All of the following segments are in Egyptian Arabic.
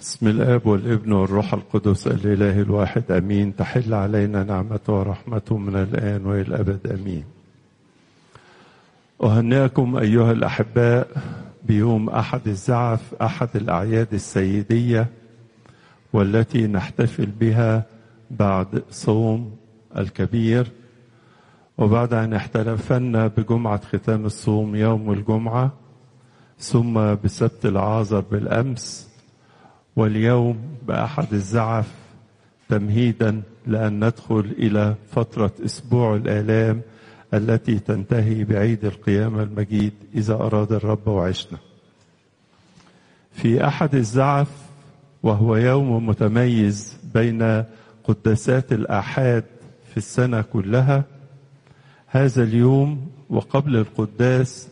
بسم الاب والابن والروح القدس الاله الواحد امين تحل علينا نعمته ورحمته من الان والى الابد امين اهنئكم ايها الاحباء بيوم احد الزعف احد الاعياد السيديه والتي نحتفل بها بعد صوم الكبير وبعد ان احتفلنا بجمعه ختام الصوم يوم الجمعه ثم بسبت العازر بالامس واليوم باحد الزعف تمهيدا لان ندخل الى فتره اسبوع الالام التي تنتهي بعيد القيامه المجيد اذا اراد الرب وعشنا. في احد الزعف وهو يوم متميز بين قداسات الاحاد في السنه كلها هذا اليوم وقبل القداس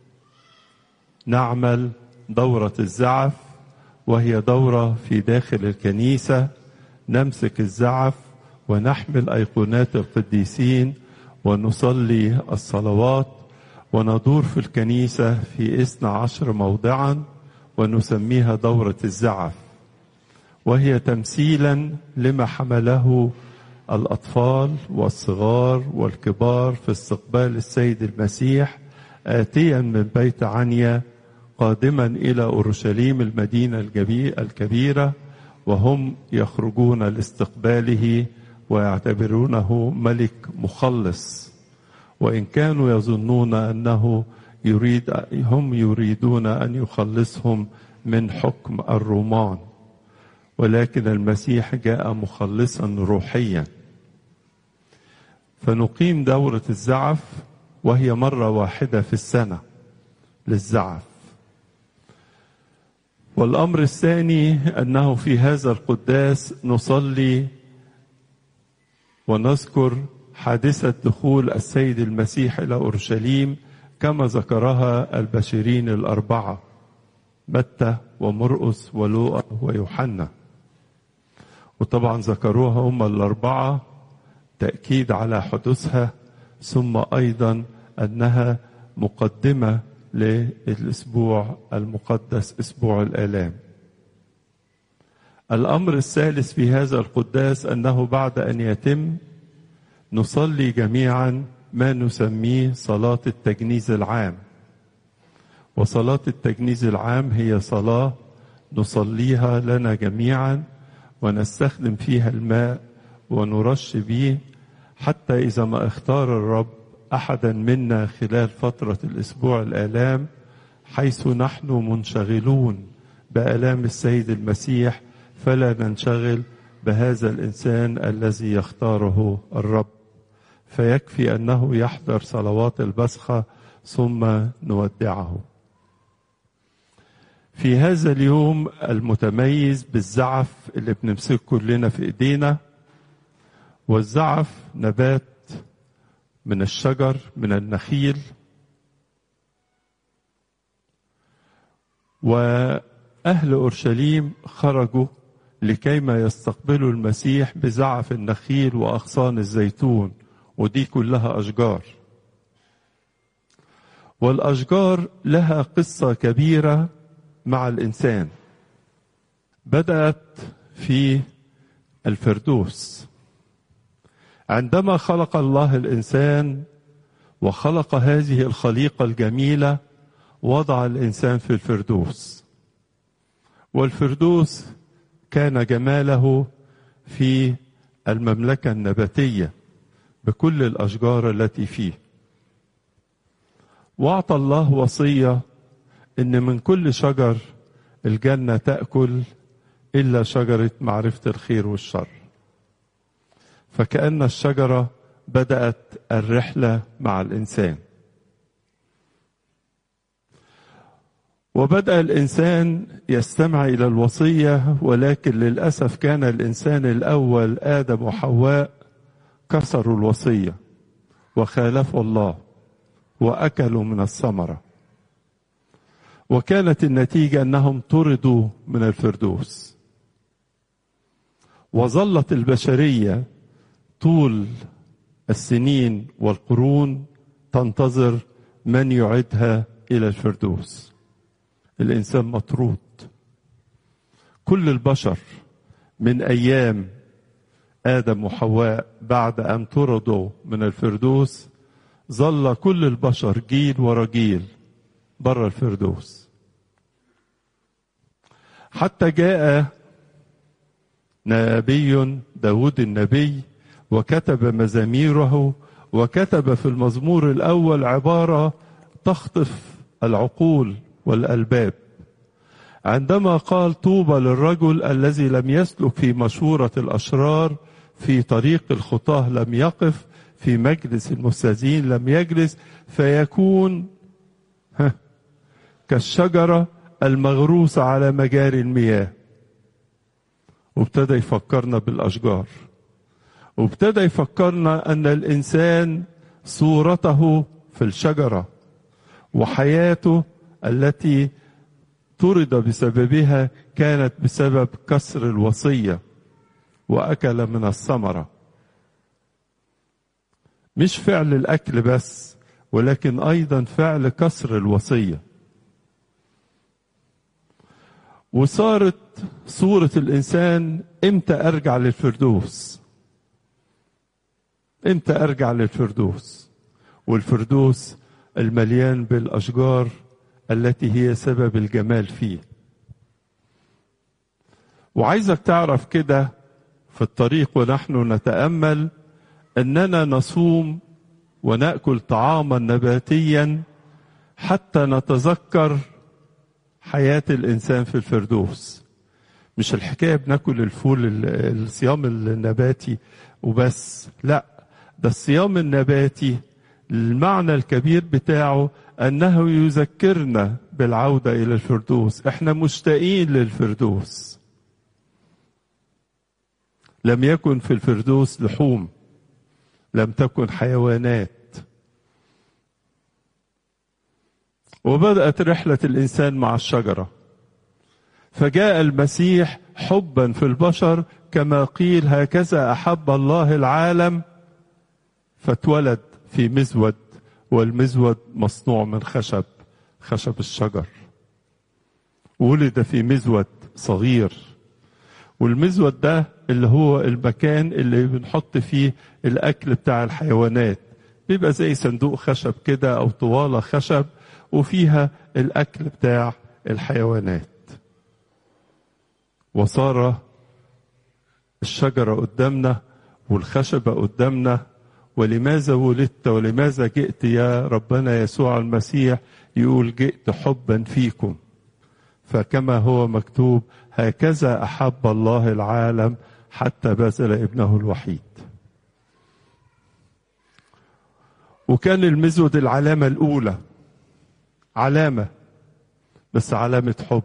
نعمل دوره الزعف وهي دورة في داخل الكنيسة نمسك الزعف ونحمل أيقونات القديسين ونصلي الصلوات وندور في الكنيسة في اثنى عشر موضعا ونسميها دورة الزعف وهي تمثيلا لما حمله الأطفال والصغار والكبار في استقبال السيد المسيح آتيا من بيت عنيا قادما الى اورشليم المدينه الكبيره وهم يخرجون لاستقباله ويعتبرونه ملك مخلص وان كانوا يظنون انه يريد هم يريدون ان يخلصهم من حكم الرومان ولكن المسيح جاء مخلصا روحيا فنقيم دوره الزعف وهي مره واحده في السنه للزعف والامر الثاني انه في هذا القداس نصلي ونذكر حادثه دخول السيد المسيح الى اورشليم كما ذكرها البشرين الاربعه متى ومرقس ولوقا ويوحنا وطبعا ذكروها هم الاربعه تاكيد على حدوثها ثم ايضا انها مقدمه للاسبوع المقدس اسبوع الالام الامر الثالث في هذا القداس انه بعد ان يتم نصلي جميعا ما نسميه صلاه التجنيز العام وصلاه التجنيز العام هي صلاه نصليها لنا جميعا ونستخدم فيها الماء ونرش به حتى اذا ما اختار الرب احدا منا خلال فتره الاسبوع الالام حيث نحن منشغلون بالام السيد المسيح فلا ننشغل بهذا الانسان الذي يختاره الرب فيكفي انه يحضر صلوات البسخه ثم نودعه في هذا اليوم المتميز بالزعف اللي بنمسكه كلنا في ايدينا والزعف نبات من الشجر من النخيل واهل اورشليم خرجوا لكيما يستقبلوا المسيح بزعف النخيل واغصان الزيتون ودي كلها اشجار والاشجار لها قصه كبيره مع الانسان بدات في الفردوس عندما خلق الله الانسان وخلق هذه الخليقه الجميله وضع الانسان في الفردوس والفردوس كان جماله في المملكه النباتيه بكل الاشجار التي فيه واعطى الله وصيه ان من كل شجر الجنه تاكل الا شجره معرفه الخير والشر فكأن الشجرة بدأت الرحلة مع الإنسان وبدأ الإنسان يستمع إلى الوصية ولكن للأسف كان الإنسان الأول آدم وحواء كسروا الوصية وخالفوا الله وأكلوا من الثمرة وكانت النتيجة أنهم طردوا من الفردوس وظلت البشرية طول السنين والقرون تنتظر من يعدها الى الفردوس الانسان مطرود كل البشر من ايام ادم وحواء بعد ان طردوا من الفردوس ظل كل البشر جيل ورا جيل بره الفردوس حتى جاء نبي داود النبي وكتب مزاميره وكتب في المزمور الأول عبارة تخطف العقول والألباب عندما قال طوبى للرجل الذي لم يسلك في مشورة الأشرار في طريق الخطاه لم يقف في مجلس المستاذين لم يجلس فيكون كالشجرة المغروسة على مجاري المياه وابتدى يفكرنا بالأشجار وابتدى يفكرنا أن الإنسان صورته في الشجرة وحياته التي طرد بسببها كانت بسبب كسر الوصية وأكل من الثمرة مش فعل الأكل بس ولكن أيضا فعل كسر الوصية وصارت صورة الإنسان إمتى أرجع للفردوس إمتى أرجع للفردوس والفردوس المليان بالأشجار التي هي سبب الجمال فيه وعايزك تعرف كده في الطريق ونحن نتامل اننا نصوم وناكل طعاما نباتيا حتى نتذكر حياه الانسان في الفردوس مش الحكايه بناكل الفول الصيام النباتي وبس لا ده الصيام النباتي المعنى الكبير بتاعه انه يذكرنا بالعوده الى الفردوس احنا مشتاقين للفردوس لم يكن في الفردوس لحوم لم تكن حيوانات وبدات رحله الانسان مع الشجره فجاء المسيح حبا في البشر كما قيل هكذا احب الله العالم فاتولد في مزود والمزود مصنوع من خشب خشب الشجر ولد في مزود صغير والمزود ده اللي هو المكان اللي بنحط فيه الاكل بتاع الحيوانات بيبقى زي صندوق خشب كده او طواله خشب وفيها الاكل بتاع الحيوانات وصار الشجره قدامنا والخشبه قدامنا ولماذا ولدت ولماذا جئت يا ربنا يسوع المسيح يقول جئت حبا فيكم فكما هو مكتوب هكذا احب الله العالم حتى بذل ابنه الوحيد وكان المزود العلامه الاولى علامه بس علامه حب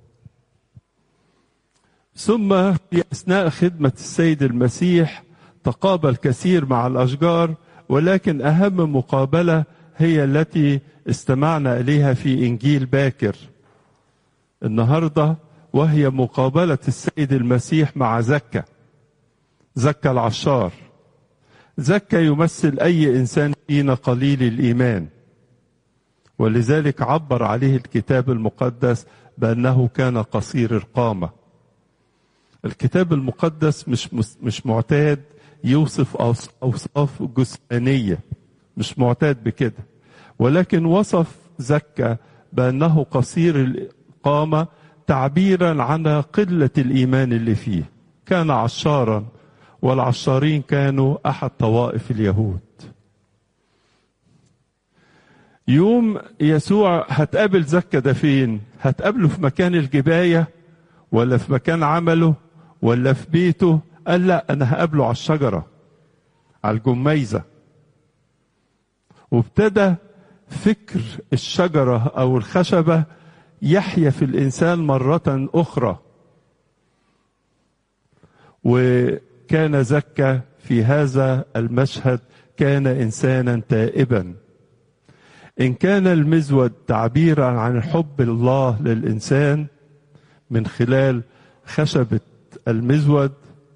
ثم في اثناء خدمه السيد المسيح تقابل كثير مع الاشجار ولكن اهم مقابله هي التي استمعنا اليها في انجيل باكر النهارده وهي مقابله السيد المسيح مع زكا زكا العشار زكا يمثل اي انسان فينا قليل الايمان ولذلك عبر عليه الكتاب المقدس بانه كان قصير القامه الكتاب المقدس مش مش معتاد يوصف اوصاف جسمانيه مش معتاد بكده ولكن وصف زكا بانه قصير القامه تعبيرا عن قله الايمان اللي فيه كان عشارا والعشارين كانوا احد طوائف اليهود يوم يسوع هتقابل زكا ده فين هتقابله في مكان الجبايه ولا في مكان عمله ولا في بيته قال لا انا هقابله على الشجره على الجميزه وابتدى فكر الشجره او الخشبه يحيا في الانسان مره اخرى وكان زكا في هذا المشهد كان انسانا تائبا ان كان المزود تعبيرا عن حب الله للانسان من خلال خشبه المزود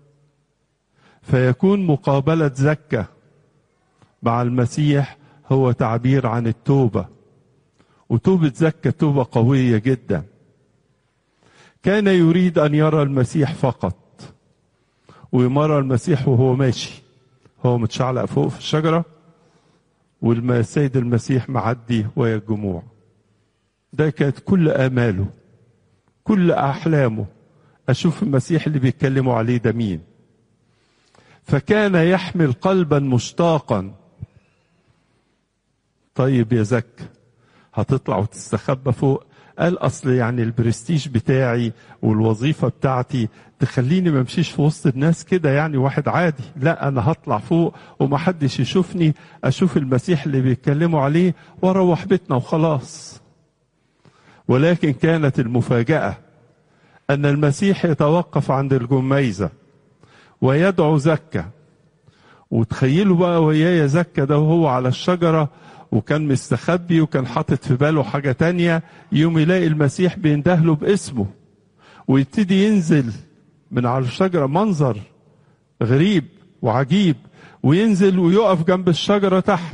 فيكون مقابله زكا مع المسيح هو تعبير عن التوبه وتوبه زكا توبه قويه جدا كان يريد ان يرى المسيح فقط ويمر المسيح وهو ماشي هو متشعلق فوق في الشجره والسيد المسيح معدي ويا الجموع ده كانت كل اماله كل احلامه اشوف المسيح اللي بيتكلموا عليه ده مين فكان يحمل قلبا مشتاقا طيب يا زك هتطلع وتستخبى فوق قال اصل يعني البرستيج بتاعي والوظيفه بتاعتي تخليني ما امشيش في وسط الناس كده يعني واحد عادي لا انا هطلع فوق ومحدش يشوفني اشوف المسيح اللي بيتكلموا عليه واروح بيتنا وخلاص ولكن كانت المفاجاه ان المسيح يتوقف عند الجميزه ويدعو زكا وتخيلوا بقى ويايا زكا ده وهو على الشجره وكان مستخبي وكان حاطط في باله حاجة تانية يوم يلاقي المسيح بيندهله باسمه ويبتدي ينزل من على الشجرة منظر غريب وعجيب وينزل ويقف جنب الشجرة تحت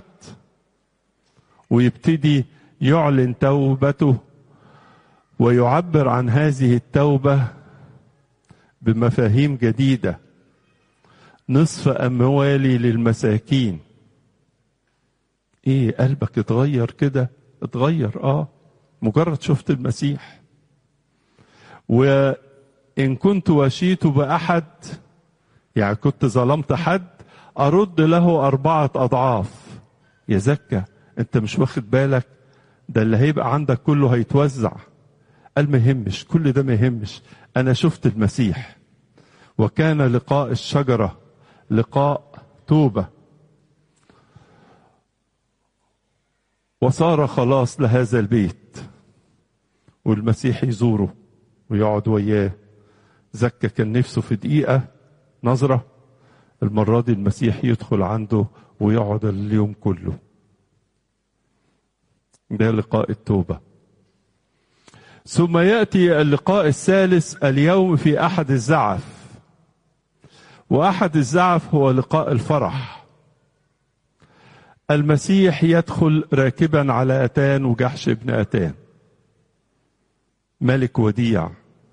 ويبتدي يعلن توبته ويعبر عن هذه التوبة بمفاهيم جديدة نصف أموالي للمساكين ايه قلبك اتغير كده اتغير اه مجرد شفت المسيح وان كنت وشيت باحد يعني كنت ظلمت حد ارد له اربعه اضعاف يا زكا انت مش واخد بالك ده اللي هيبقى عندك كله هيتوزع قال ما يهمش كل ده ما يهمش انا شفت المسيح وكان لقاء الشجره لقاء توبه وصار خلاص لهذا البيت والمسيح يزوره ويقعد وياه زكى كان نفسه في دقيقة نظرة المرة دي المسيح يدخل عنده ويقعد اليوم كله ده لقاء التوبة ثم يأتي اللقاء الثالث اليوم في أحد الزعف وأحد الزعف هو لقاء الفرح المسيح يدخل راكبا على أتان وجحش ابن أتان ملك وديع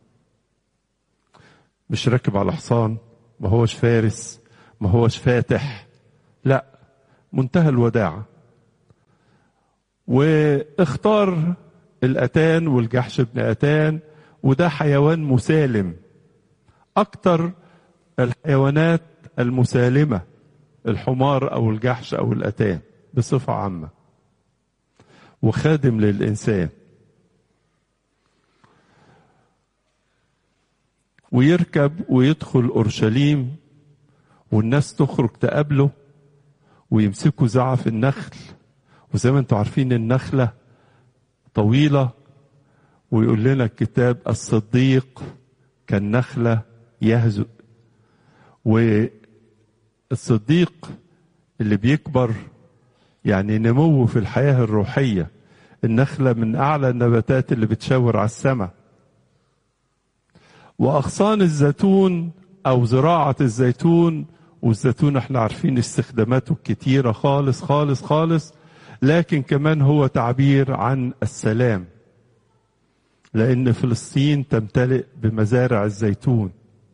مش راكب على حصان ما هوش فارس ما هوش فاتح لا منتهى الوداعة واختار الأتان والجحش ابن أتان وده حيوان مسالم أكتر الحيوانات المسالمة الحمار أو الجحش أو الأتان بصفة عامة وخادم للإنسان ويركب ويدخل أورشليم والناس تخرج تقابله ويمسكوا زعف النخل وزي ما انتم عارفين النخلة طويلة ويقول لنا الكتاب الصديق كالنخلة يهزؤ والصديق اللي بيكبر يعني نمو في الحياة الروحية النخلة من أعلى النباتات اللي بتشاور على السماء وأغصان الزيتون أو زراعة الزيتون والزيتون احنا عارفين استخداماته كتيرة خالص خالص خالص لكن كمان هو تعبير عن السلام لأن فلسطين تمتلئ بمزارع الزيتون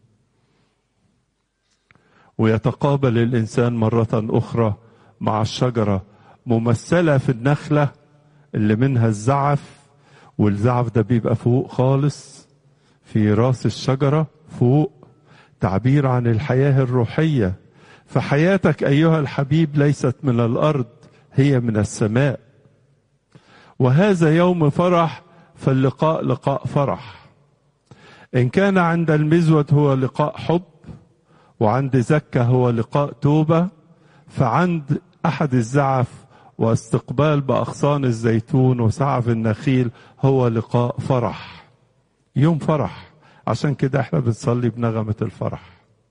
ويتقابل الإنسان مرة أخرى مع الشجرة ممثلة في النخلة اللي منها الزعف والزعف ده بيبقى فوق خالص في راس الشجرة فوق تعبير عن الحياة الروحية فحياتك أيها الحبيب ليست من الأرض هي من السماء وهذا يوم فرح فاللقاء لقاء فرح إن كان عند المزود هو لقاء حب وعند زكا هو لقاء توبة فعند أحد الزعف واستقبال بأغصان الزيتون وسعف النخيل هو لقاء فرح يوم فرح عشان كده احنا بنصلي بنغمة الفرح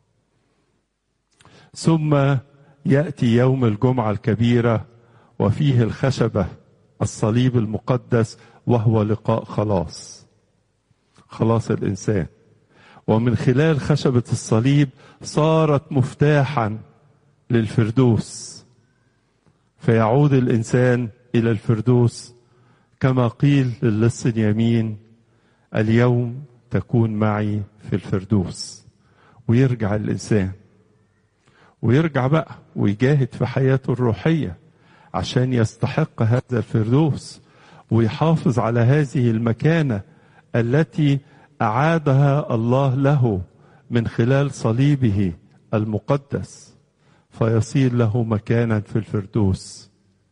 ثم يأتي يوم الجمعة الكبيرة وفيه الخشبة الصليب المقدس وهو لقاء خلاص خلاص الإنسان ومن خلال خشبة الصليب صارت مفتاحا للفردوس فيعود الإنسان إلى الفردوس كما قيل للص اليمين اليوم تكون معي في الفردوس ويرجع الإنسان ويرجع بقى ويجاهد في حياته الروحية عشان يستحق هذا الفردوس ويحافظ على هذه المكانة التي أعادها الله له من خلال صليبه المقدس فيصير له مكانا في الفردوس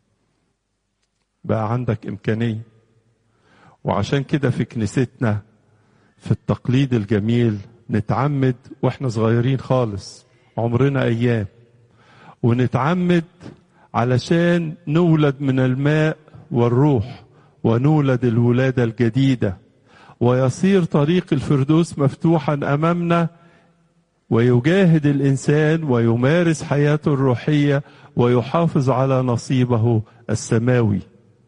بقى عندك إمكانية وعشان كده في كنيستنا في التقليد الجميل نتعمد واحنا صغيرين خالص عمرنا ايام ونتعمد علشان نولد من الماء والروح ونولد الولاده الجديده ويصير طريق الفردوس مفتوحا امامنا ويجاهد الانسان ويمارس حياته الروحيه ويحافظ على نصيبه السماوي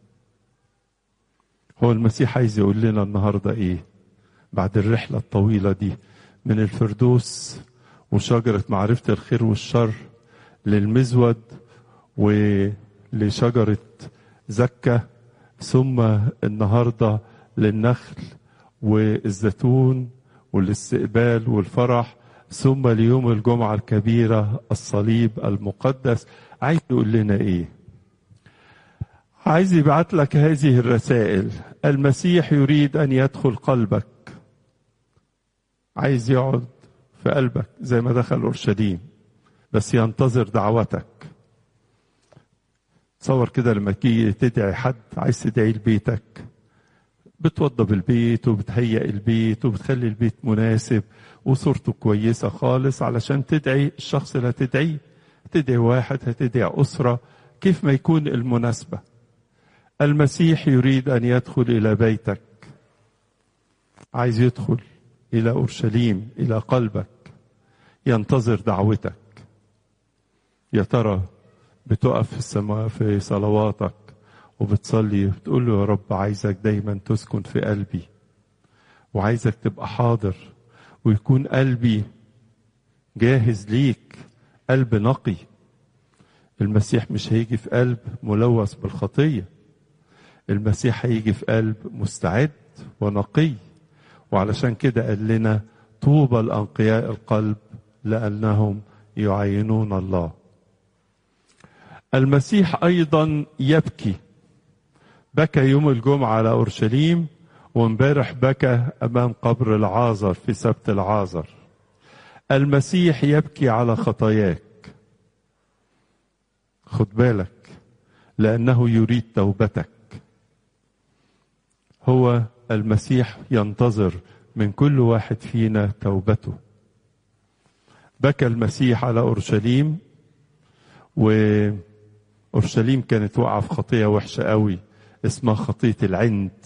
هو المسيح عايز يقول لنا النهارده ايه بعد الرحله الطويله دي من الفردوس وشجره معرفه الخير والشر للمزود ولشجره زكه ثم النهارده للنخل والزيتون والاستقبال والفرح ثم ليوم الجمعه الكبيره الصليب المقدس عايز يقول لنا ايه عايز يبعت لك هذه الرسائل المسيح يريد ان يدخل قلبك عايز يقعد في قلبك زي ما دخل اورشليم بس ينتظر دعوتك تصور كده لما تيجي تدعي حد عايز تدعي لبيتك بتوضب البيت وبتهيئ البيت وبتخلي البيت مناسب وصورته كويسة خالص علشان تدعي الشخص اللي هتدعيه هتدعي واحد هتدعي أسرة كيف ما يكون المناسبة المسيح يريد أن يدخل إلى بيتك عايز يدخل إلى أورشليم إلى قلبك ينتظر دعوتك يا ترى بتقف في السماء في صلواتك وبتصلي وتقول له يا رب عايزك دايما تسكن في قلبي وعايزك تبقى حاضر ويكون قلبي جاهز ليك قلب نقي المسيح مش هيجي في قلب ملوث بالخطيه المسيح هيجي في قلب مستعد ونقي وعلشان كده قال لنا طوبى الانقياء القلب لانهم يعينون الله المسيح ايضا يبكي بكى يوم الجمعه على اورشليم وامبارح بكى امام قبر العازر في سبت العازر المسيح يبكي على خطاياك خد بالك لانه يريد توبتك هو المسيح ينتظر من كل واحد فينا توبته بكى المسيح على اورشليم واورشليم كانت واقعه في خطيه وحشه قوي اسمها خطيه العند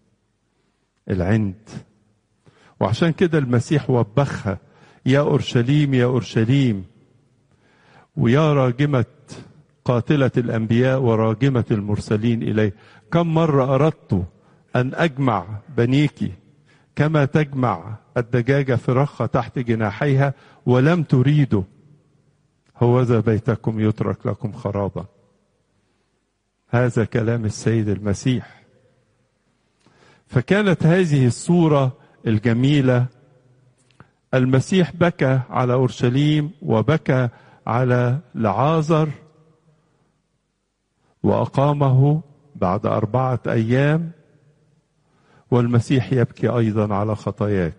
العند وعشان كده المسيح وبخها يا اورشليم يا اورشليم ويا راجمه قاتله الانبياء وراجمه المرسلين اليه كم مره اردت ان اجمع بنيك كما تجمع الدجاجه فراخها تحت جناحيها ولم تريدوا هوذا بيتكم يترك لكم خرابا هذا كلام السيد المسيح فكانت هذه الصوره الجميله المسيح بكى على اورشليم وبكى على لعازر واقامه بعد اربعه ايام والمسيح يبكي ايضا على خطاياك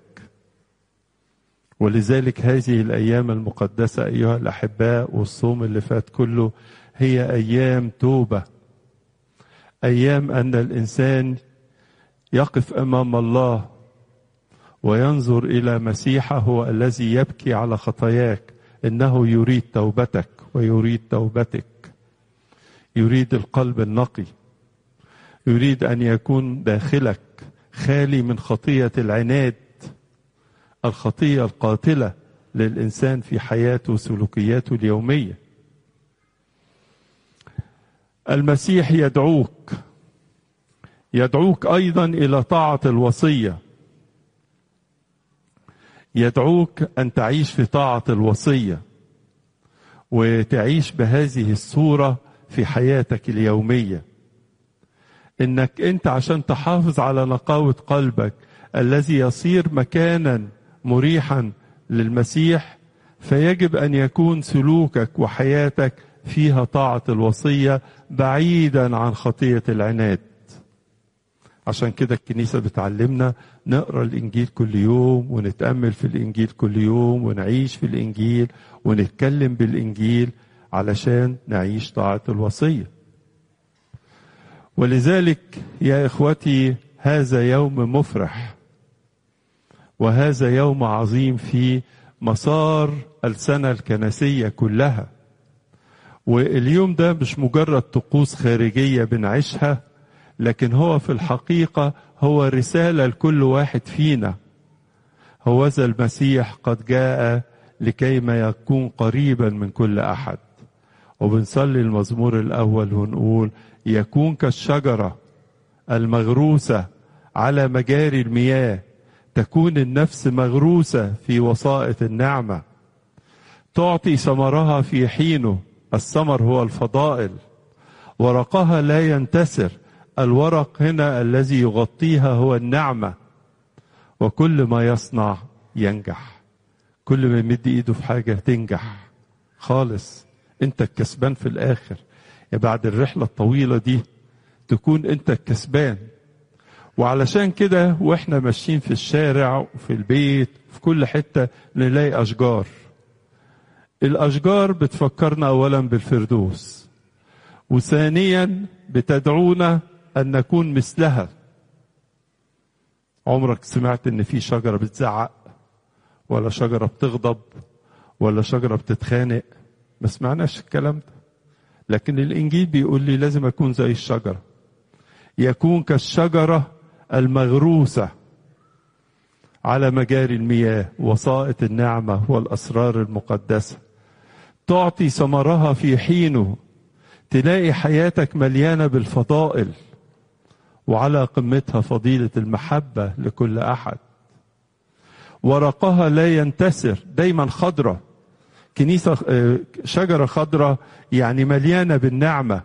ولذلك هذه الايام المقدسه ايها الاحباء والصوم اللي فات كله هي ايام توبه ايام ان الانسان يقف امام الله وينظر الى مسيحه الذي يبكي على خطاياك انه يريد توبتك ويريد توبتك يريد القلب النقي يريد ان يكون داخلك خالي من خطيه العناد الخطيه القاتله للانسان في حياته وسلوكياته اليوميه المسيح يدعوك يدعوك ايضا الى طاعه الوصيه يدعوك ان تعيش في طاعه الوصيه وتعيش بهذه الصوره في حياتك اليوميه انك انت عشان تحافظ على نقاوه قلبك الذي يصير مكانا مريحا للمسيح فيجب ان يكون سلوكك وحياتك فيها طاعه الوصيه بعيدا عن خطيه العناد عشان كده الكنيسة بتعلمنا نقرا الإنجيل كل يوم ونتأمل في الإنجيل كل يوم ونعيش في الإنجيل ونتكلم بالإنجيل علشان نعيش طاعة الوصية. ولذلك يا إخوتي هذا يوم مفرح وهذا يوم عظيم في مسار السنة الكنسية كلها. واليوم ده مش مجرد طقوس خارجية بنعيشها لكن هو في الحقيقة هو رسالة لكل واحد فينا هوذا المسيح قد جاء لكي ما يكون قريبا من كل أحد وبنصلي المزمور الأول ونقول يكون كالشجرة المغروسة على مجاري المياه تكون النفس مغروسة في وسائط النعمة تعطي ثمرها في حينه الثمر هو الفضائل ورقها لا ينتسر الورق هنا الذي يغطيها هو النعمة وكل ما يصنع ينجح كل ما يمد ايده في حاجة تنجح خالص انت الكسبان في الاخر يا بعد الرحلة الطويلة دي تكون انت الكسبان وعلشان كده واحنا ماشيين في الشارع وفي البيت في كل حتة نلاقي اشجار الاشجار بتفكرنا اولا بالفردوس وثانيا بتدعونا أن نكون مثلها عمرك سمعت إن في شجرة بتزعق ولا شجرة بتغضب ولا شجرة بتتخانق ما سمعناش الكلام ده لكن الإنجيل بيقول لي لازم أكون زي الشجرة يكون كالشجرة المغروسة على مجاري المياه وسائط النعمة والأسرار المقدسة تعطي ثمرها في حينه تلاقي حياتك مليانة بالفضائل وعلى قمتها فضيلة المحبة لكل أحد ورقها لا ينتسر دايما خضرة كنيسة شجرة خضرة يعني مليانة بالنعمة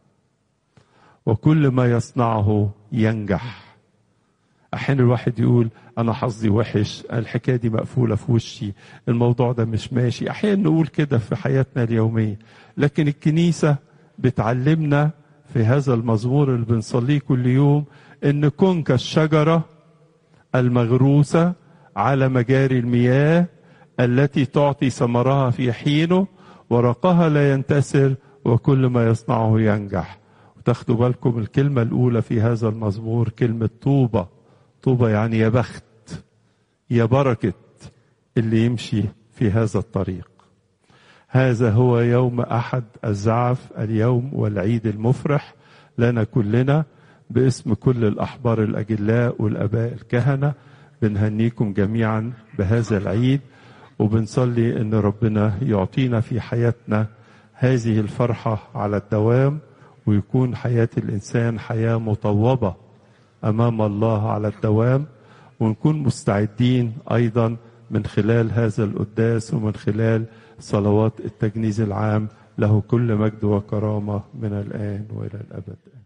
وكل ما يصنعه ينجح أحيانا الواحد يقول أنا حظي وحش الحكاية دي مقفولة في وشي الموضوع ده مش ماشي أحيانا نقول كده في حياتنا اليومية لكن الكنيسة بتعلمنا في هذا المزمور اللي بنصليه كل يوم ان كن كالشجره المغروسه على مجاري المياه التي تعطي ثمرها في حينه ورقها لا ينتسر وكل ما يصنعه ينجح وتاخدوا بالكم الكلمة الأولى في هذا المزمور كلمة طوبة طوبة يعني يا بخت يا بركة اللي يمشي في هذا الطريق هذا هو يوم أحد الزعف اليوم والعيد المفرح لنا كلنا باسم كل الأحبار الأجلاء والأباء الكهنة بنهنيكم جميعا بهذا العيد وبنصلي ان ربنا يعطينا في حياتنا هذه الفرحه على الدوام ويكون حياه الانسان حياه مطوبه امام الله على الدوام ونكون مستعدين ايضا من خلال هذا القداس ومن خلال صلوات التجنيز العام له كل مجد وكرامه من الان والى الابد